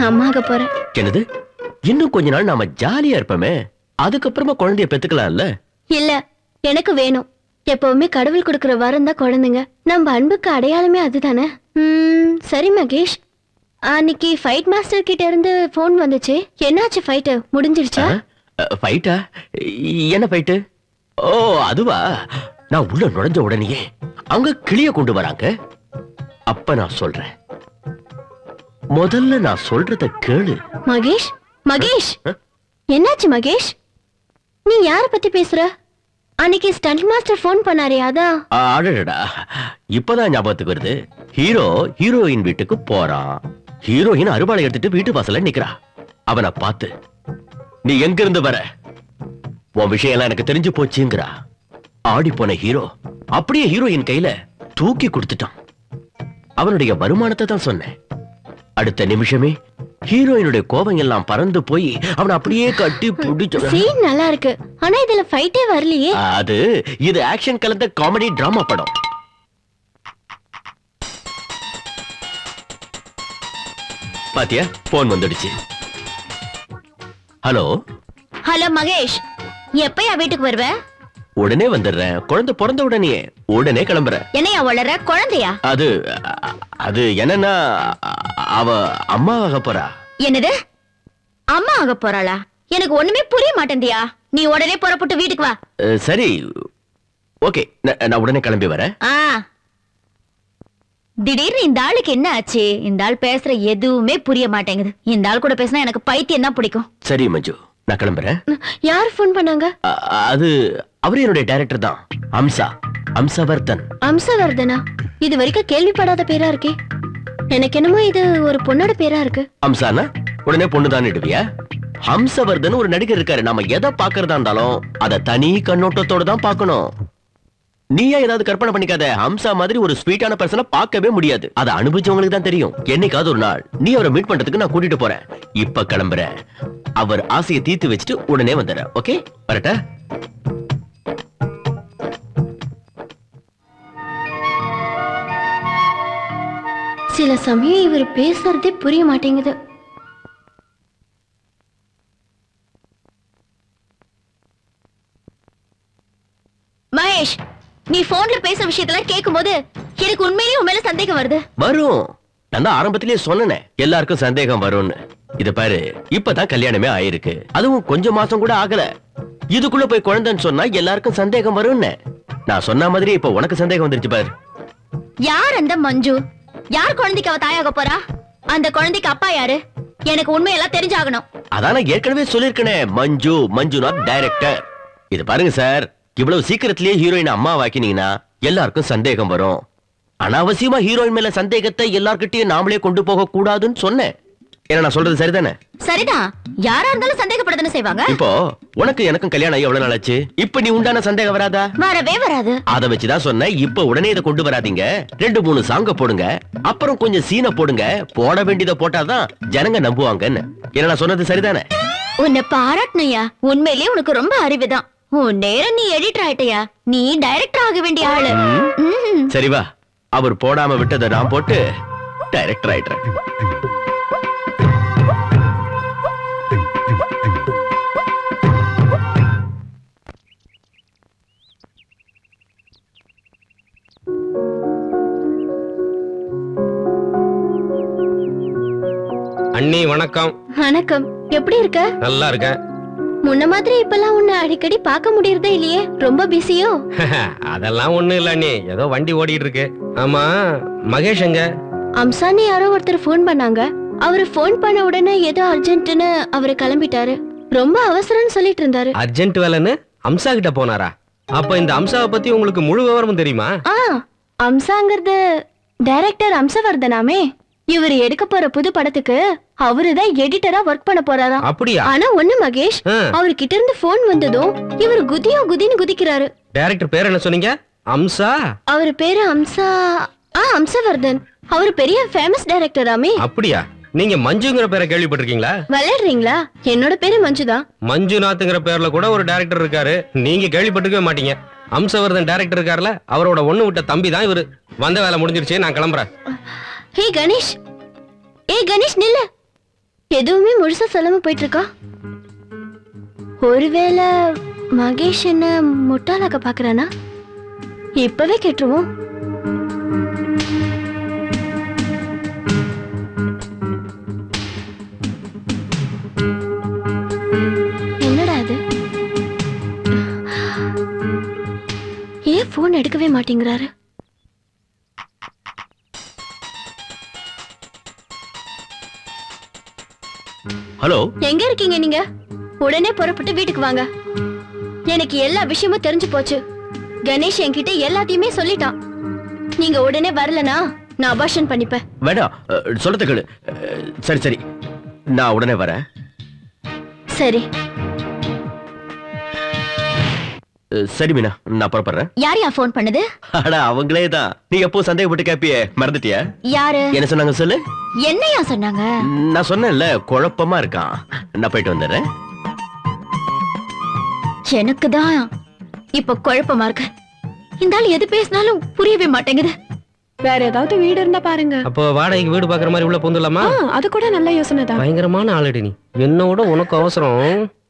நான் அம்மாக போறேன் என்னது இன்னும் கொஞ்ச நாள் நாம ஜாலியா இருப்போமே அதுக்கப்புறமா குழந்தைய பெத்துக்கலாம்ல இல்ல எனக்கு வேணும் எப்பவுமே கடவுள் கொடுக்கிற வரம் தான் குழந்தைங்க நம்ம அன்புக்கு அடையாளமே அதுதானே ம், சரி மகேஷ் அன்னைக்கு ஃபைட் மாஸ்டர் கிட்ட இருந்து ஃபோன் வந்துச்சு என்னாச்சு ஃபைட்டு முடிஞ்சிருச்சா ஃபைட்டா என்ன ஃபைட்டு ஓ அதுவா நான் உள்ள நுழைஞ்ச உடனேயே அவங்க கிளிய கொண்டு வராங்க அப்ப நான் சொல்றேன் முதல்ல நான் சொல்றத கேளு மகேஷ் மகேஷ் ஆ? என்னாச்சு மகேஷ் நீ யார பத்தி பேசுற அன்னைக்கு ஸ்டண்ட் மாஸ்டர் ஃபோன் பண்ணாரே அதான் அடடா இப்பதான் ஞாபகத்துக்கு வருது ஹீரோ ஹீரோயின் வீட்டுக்கு போறான் ஹீரோயின் அருவாளை எடுத்துட்டு வீட்டு வாசல்ல நிக்கிறா அவனை பார்த்து நீ எங்க இருந்து வர உன் விஷயம் எல்லாம் எனக்கு தெரிஞ்சு போச்சுங்கிறா ஆடி போன ஹீரோ அப்படியே ஹீரோயின் கையில தூக்கி கொடுத்துட்டான் அவனுடைய வருமானத்தை தான் சொன்னேன் அடுத்த நிமிஷமே ஹீரோயினுடைய கோபம் எல்லாம் பறந்து போய் அவனை அப்படியே கட்டி பிடிச்ச சீன் நல்லா இருக்கு ஆனா இதுல ஃபைட்டே வரலையே அது இது ஆக்ஷன் கலந்த காமெடி டிராமா படம் பாத்தியா போன் வந்துடுச்சு ஹலோ ஹலோ மகேஷ் எப்பயா வீட்டுக்கு வருவ உடனே வந்துடுறேன் குழந்தை பிறந்த உடனே உடனே கிளம்புறேன் என்னையா வளர குழந்தையா அது அ- அது என்னன்னா அ- அவ அம்மாவாக போறா என்னது அம்மா ஆக போறாளா எனக்கு ஒண்ணுமே புரிய மாட்டேந்தியா நீ உடனே புறப்பட்டு வீட்டுக்கு வா அஹ், சரி ஓகே நான் நான் உடனே கிளம்பி வரேன் ஆ திடீர்னு இந்த ஆளுக்கு என்ன ஆச்சு இந்த ஆள் பேசுற எதுவுமே புரிய மாட்டேங்குது இந்த ஆள் கூட பேசினா எனக்கு பைத்தியம் தான் பிடிக்கும் சரி மஞ்சு நான் கிளம்புறேன் யார் ஃபோன் பண்ணாங்க அ- அது அவரு என்னுடைய டைரக்டர் தான் அம்சா அம்சவர்தன் அம்சவர்தனா இது வரைக்கும் கேள்விப்படாத பேரா இருக்கே எனக்கு என்னமோ இது ஒரு பொண்ணோட பேரா இருக்கு ஹம்சானா உடனே பொண்ணுதான் இடுவியா ஹம்சவர்தன் ஒரு நடிகர் இருக்காரு நாம எதை பாக்குறதா இருந்தாலும் அத தனி கண்ணோட்டத்தோட தான் பார்க்கணும் நீயா ஏதாவது கற்பனை பண்ணிக்காத ஹம்சா மாதிரி ஒரு ஸ்வீட்டான பர்சனை பார்க்கவே முடியாது அதை அனுபவிச்சவங்களுக்கு தான் தெரியும் என்னைக்காவது ஒரு நாள் நீ அவரை மீட் பண்றதுக்கு நான் கூட்டிட்டு போறேன் இப்ப கிளம்புறேன் அவர் ஆசையை தீர்த்து வச்சுட்டு உடனே வந்துடுறேன் ஓகே வரட்டா சில சமயம் இவர் பேசுறதே புரிய மாட்டேங்குது மகேஷ் நீ போன்ல பேசுற விஷயத்தெல்லாம் கேட்கும்போது எனக்கு உண்மையிலேயே உன் மேல சந்தேகம் வருது வரும் நான் தான் ஆரம்பத்திலேயே சொன்னேனே எல்லாருக்கும் சந்தேகம் வரும்னு இத பாரு இப்பதான் கல்யாணமே ஆயிருக்கு அதுவும் கொஞ்ச மாசம் கூட ஆகல இதுக்குள்ள போய் குழந்தைன்னு சொன்னா எல்லாருக்கும் சந்தேகம் வரும்னு நான் சொன்ன மாதிரி இப்ப உனக்கு சந்தேகம் வந்துருச்சு பாரு யார் அந்த மஞ்சு யார் குழந்தைக்கு அவ தாயாக போறா அந்த குழந்தைக்கு அப்பா யாரு எனக்கு உண்மையெல்லாம் தெரிஞ்சாகணும் அதான் நான் ஏற்கனவே சொல்லிருக்கனே மஞ்சு மஞ்சுநாத் டைரக்டர் இது பாருங்க சார் இவ்வளவு சீக்கிரத்திலேயே ஹீரோயின் அம்மா வாக்கினீங்கன்னா எல்லாருக்கும் சந்தேகம் வரும் அனாவசியமா ஹீரோயின் மேல சந்தேகத்தை எல்லார்கிட்டயும் நாமளே கொண்டு போக கூடாதுன்னு சொன்னேன் ஏன்னா நான் சொல்றது சரிதானே சரிதான் யாரா இருந்தாலும் சந்தேகப்படதானே செய்வாங்க இப்போ உனக்கு எனக்கும் கல்யாணம் ஆகி எவ்வளவு நாள் ஆச்சு இப்ப நீ உண்டான சந்தேகம் வராதா வரவே வராது அத வச்சுதான் சொன்னேன் இப்ப உடனே இதை கொண்டு வராதீங்க ரெண்டு மூணு சாங்க போடுங்க அப்புறம் கொஞ்சம் சீனை போடுங்க போட வேண்டியதை போட்டாதான் ஜனங்க நம்புவாங்கன்னு ஏன்னா நான் சொன்னது சரிதானே உன்னை பாராட்டணுயா உண்மையிலேயே உனக்கு ரொம்ப அறிவுதான் உன் நேரம் நீ எடிட்டர் ஆயிட்டயா நீ டைரக்டர் ஆக வேண்டிய ஆளு ம்ம். சரி வா அவர் போடாம விட்டதை நான் போட்டு டைரக்டர் ஆயிடுறேன் அண்ணி வணக்கம் வணக்கம் எப்படி இருக்க நல்லா இருக்கேன் முன்ன மாதிரி இப்பெல்லாம் உன்னை அடிக்கடி பார்க்க முடியறதே இல்லையே ரொம்ப பிஸியோ அதெல்லாம் ஒண்ணும் இல்ல அண்ணி ஏதோ வண்டி ஓடிட்டு இருக்கு ஆமா மகேஷ் எங்க அம்சான்னு யாரோ ஒருத்தர் ஃபோன் பண்ணாங்க அவரு ஃபோன் பண்ண உடனே ஏதோ அர்ஜென்ட்னு அவரு கிளம்பிட்டாரு ரொம்ப அவசரம்னு சொல்லிட்டு இருந்தாரு அர்ஜென்ட் வேலைன்னு அம்சா கிட்ட போனாரா அப்ப இந்த அம்சாவை பத்தி உங்களுக்கு முழு விவரமும் தெரியுமா ஆ அம்சாங்கிறது டைரக்டர் அம்சவர்தனாமே இவர் எடுக்க போற புது படத்துக்கு அவருதான் எடிட்டரா ஒர்க் பண்ண போறாராம் அப்படியா ஆனா ஒண்ணு மகேஷ் ஆ. அவர்கிட்ட இருந்து போன் வந்ததும் இவர் குதியோ குதின்னு குதிக்கிறாரு டைரக்டர் பேர் என்ன சொன்னீங்க அம்சா அவர் பேரு அம்சா ஆ அம்சவர்தன் அவர் பெரிய ஃபேமஸ் டைரக்டராமே அப்படியா நீங்க மஞ்சுங்கிற பேரை கேள்விப்பட்டிருக்கீங்களா விளையாடுறீங்களா என்னோட பேரு மஞ்சுதான் மஞ்சுநாத்ங்கிற பேர்ல கூட ஒரு டைரக்டர் இருக்காரு நீங்க கேள்விப்பட்டிருக்கவே மாட்டீங்க அம்சவர்தன் டைரக்டர் இருக்காருல அவரோட ஒண்ணு விட்ட தம்பி தான் இவரு வந்த வேலை முடிஞ்சிருச்சு நான் கிளம்புறேன் ஹே கணேஷ் ஏ கணேஷ் நில்லு எதுவுமே முழுசா சொல்லாம போயிட்டு இருக்கா ஒருவேளை மகேஷ் என்ன முட்டாளாக்க பாக்குறானா இப்பவே கேட்டுருவோம் என்னடா அது ஏன் போன் எடுக்கவே மாட்டேங்கிறாரு ஹலோ எங்க இருக்கீங்க நீங்க உடனே புறப்பட்டு வீட்டுக்கு வாங்க எனக்கு எல்லா விஷயமும் தெரிஞ்சு போச்சு கணேஷ் என்கிட்ட எல்லாத்தையுமே சொல்லிட்டான் நீங்க உடனே வரலனா நான் அபார்ஷன் பண்ணிப்பேன் வேண்டாம் அஹ், சொல்றத கேளு அஹ், சரி சரி நான் உடனே வரேன் சரி அஹ், சரி மீனா நான் புறப்படுறேன் யார் யா ஃபோன் பண்ணது அட அவங்களே தான் நீ எப்போ சந்தேகப்பட்டு கேப்பியே மறந்துட்டியா யாரு என்ன சொன்னாங்க சொல்லு என்னையா சொன்னாங்க நான் சொன்னேன்ல குழப்பமா இருக்கான் நான் போயிட்டு வந்துடுறேன் எனக்கு தான் இப்ப குழப்பமா இருக்கு இந்த ஆள் எது பேசினாலும் புரியவே மாட்டேங்குது வேற ஏதாவது வீடு இருந்தா பாருங்க அப்போ வாடகைக்கு வீடு பாக்குற மாதிரி உள்ள பூந்துடலாமா ஆ, அது கூட நல்ல யோசனை தான் பயங்கரமான ஆளுடி நீ என்னோட உனக்கு அவசரம்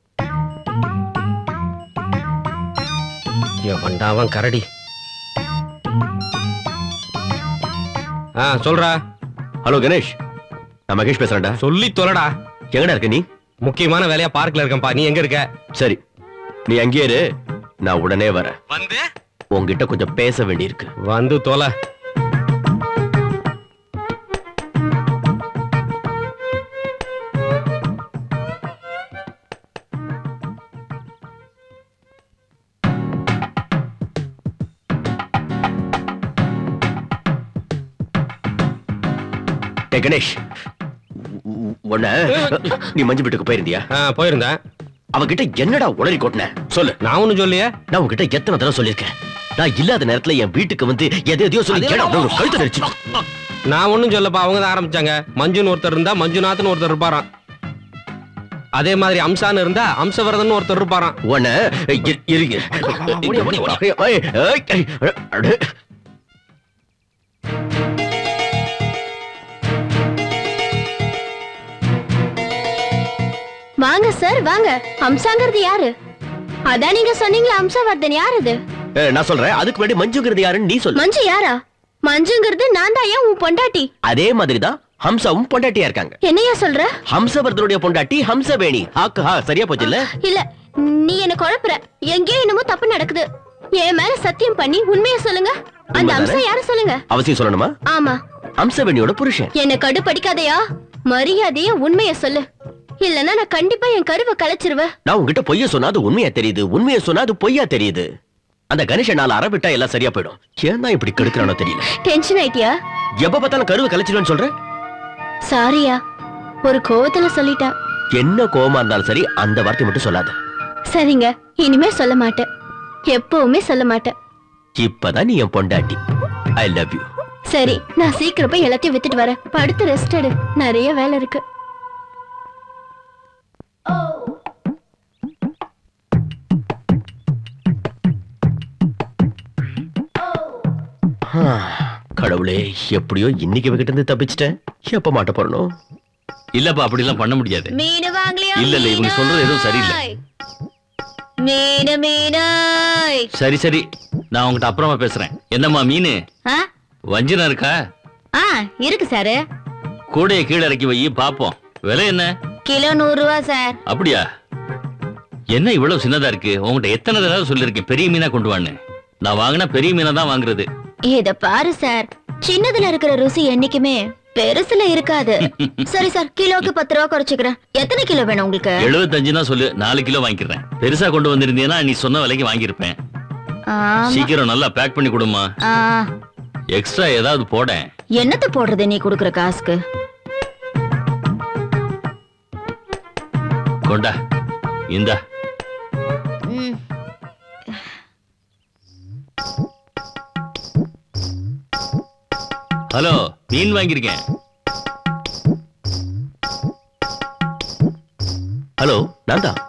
வண்டாவன் கரடி ஆ சொல்றா ஹலோ கணேஷ் நான் மகேஷ் பேசுறேன்டா சொல்லி தொலைடா எங்கடா இருக்க நீ முக்கியமான வேலையா பார்க்ல இருக்கேன்பா நீ எங்க இருக்க சரி நீ அங்கேயே இரு நான் உடனே வரேன் வந்து உன்கிட்ட கொஞ்சம் பேச வேண்டியிருக்கு வந்து தொலை டே கணேஷ் உ- உன்ன நீ மஞ்சு வீட்டுக்கு போயிருந்தியா ஆ, போயிருந்தேன் அவகிட்ட என்னடா உளறி கொட்டின சொல்லு நான் ஒண்ணும் சொல்லியே நான் உன்கிட்ட எத்தனை தடவை சொல்லியிருக்கேன் நான் இல்லாத நேரத்துல என் வீட்டுக்கு வந்து எதை எதையோ சொல்லி ஏடா ஒரு கழுத்து நடிச்சு நான் ஒண்ணும் சொல்லப்பா அவங்க தான் ஆரம்பிச்சாங்க மஞ்சுன்னு ஒருத்தர் இருந்தா மஞ்சுநாத்னு ஒருத்தர் இருப்பாராம் அதே மாதிரி அம்சான்னு இருந்தா அம்சவரதன் ஒருத்தர் இருப்பாராம் உன்ன இரு- இரு- ஏய், ஏய், ஏய், அடு. வாங்க சார் வாங்க அம்சாங்கிறது யாரு அதான் நீங்க சொன்னீங்களா அம்சாவர்தன் யார் அது ஏய், நான் சொல்றேன் அதுக்கு முன்னாடி மஞ்சுங்கிறது யாருன்னு நீ சொல்லு மஞ்சு யாரா மஞ்சுங்கிறது நான் தான் ஏன் உன் பொண்டாட்டி அதே மாதிரிதான் ஹம்சாவும் பொண்டாட்டியா இருக்காங்க என்னையா சொல்ற ஹம்சவர்தனுடைய பொண்டாட்டி ஹம்சவேணி ஹாக்கு ஹா சரியா போச்சு இல்ல இல்ல நீ என்ன குழப்புற எங்கேயோ என்னமோ தப்பு நடக்குது என் மேல சத்தியம் பண்ணி உண்மையை சொல்லுங்க அந்த உண்மைதானே? அம்சம் யாரு சொல்லுங்க அவசியம் சொல்லணுமா ஆமா ஹம்சவேணியோட புருஷன் என்ன கடுப்படிக்காதயா மரியாதையா உண்மைய சொல்லு இல்லன்னா நான் கண்டிப்பா என் கருவை கலைச்சிருவேன் நான் உங்ககிட்ட பொய்ய சொன்னா அது உண்மையா தெரியுது உண்மையை சொன்னா அது பொய்யா தெரியுது அந்த கணேசன் நாள் அறவிட்டா எல்லாம் சரியா போயிடும் ஏன் தான் இப்படி கெடுக்கிறானோ தெரியல டென்ஷன் ஆயிட்டியா எப்ப பார்த்தாலும் கருவை கலைச்சிடுவேன்னு சொல்ற சாரியா ஒரு கோவத்துல சொல்லிட்டா என்ன கோவமா இருந்தாலும் சரி அந்த வார்த்தை மட்டும் சொல்லாத சரிங்க இனிமே சொல்ல மாட்டேன் எப்பவுமே சொல்ல மாட்டேன் இப்பதான் நீ என் பொண்டாட்டி ஐ லவ் யூ சரி நான் சீக்கிரம் போய் எல்லாத்தையும் வித்துட்டு வரேன் படுத்து ரெஸ்ட் எடு நிறைய வேலை இருக்கு கடவுளே எப்படியோ இன்னைக்கு இவகிட்ட இருந்து தப்பிச்சிட்டேன் எப்ப மாட்ட போறணும் இல்லப்பா அப்படிலாம் பண்ண முடியாது மீன் வாங்கலையா இல்ல, இல்ல, இவங்க சொல்றது எதுவும் சரியில்லை. மீன மீனாய் சரி சரி நான் உங்ககிட்ட அப்புறமா பேசுறேன் என்னம்மா மீன் ஆ வஞ்சிரம் இருக்கா ஆ இருக்கு சார் கூடைய கீழே இறக்கி வை பாப்போம் விலை என்ன கிலோ நூறு ரூபா சார் அப்படியா என்ன இவ்வளவு சின்னதா இருக்கு உங்ககிட்ட எத்தனை தடவை சொல்லிருக்கேன் பெரிய மீனா கொண்டு வான்னு நான் வாங்கினா பெரிய மீனா தான் வாங்குறது இத பாரு சார் சின்னதுல இருக்கிற ருசி என்னைக்குமே பெருசுல இருக்காது சரி சார் கிலோக்கு பத்து ரூபா குறைச்சுக்கிறேன் எத்தனை கிலோ வேணும் உங்களுக்கு எழுபத்தஞ்சுனா சொல்லு நாலு கிலோ வாங்கிக்கிறேன் பெருசா கொண்டு வந்திருந்தீங்கன்னா நீ சொன்ன விலைக்கு வாங்கியிருப்பேன் ஆமா. சீக்கிரம் நல்லா பேக் பண்ணி கொடுமா ஆ, எக்ஸ்ட்ரா ஏதாவது போடேன் என்னத்த போடுறது நீ குடுக்குற காசுக்கு கொண்டா இந்தா ம். ஹலோ மீன் வாங்கியிருக்கேன் ஹலோ நான் தான்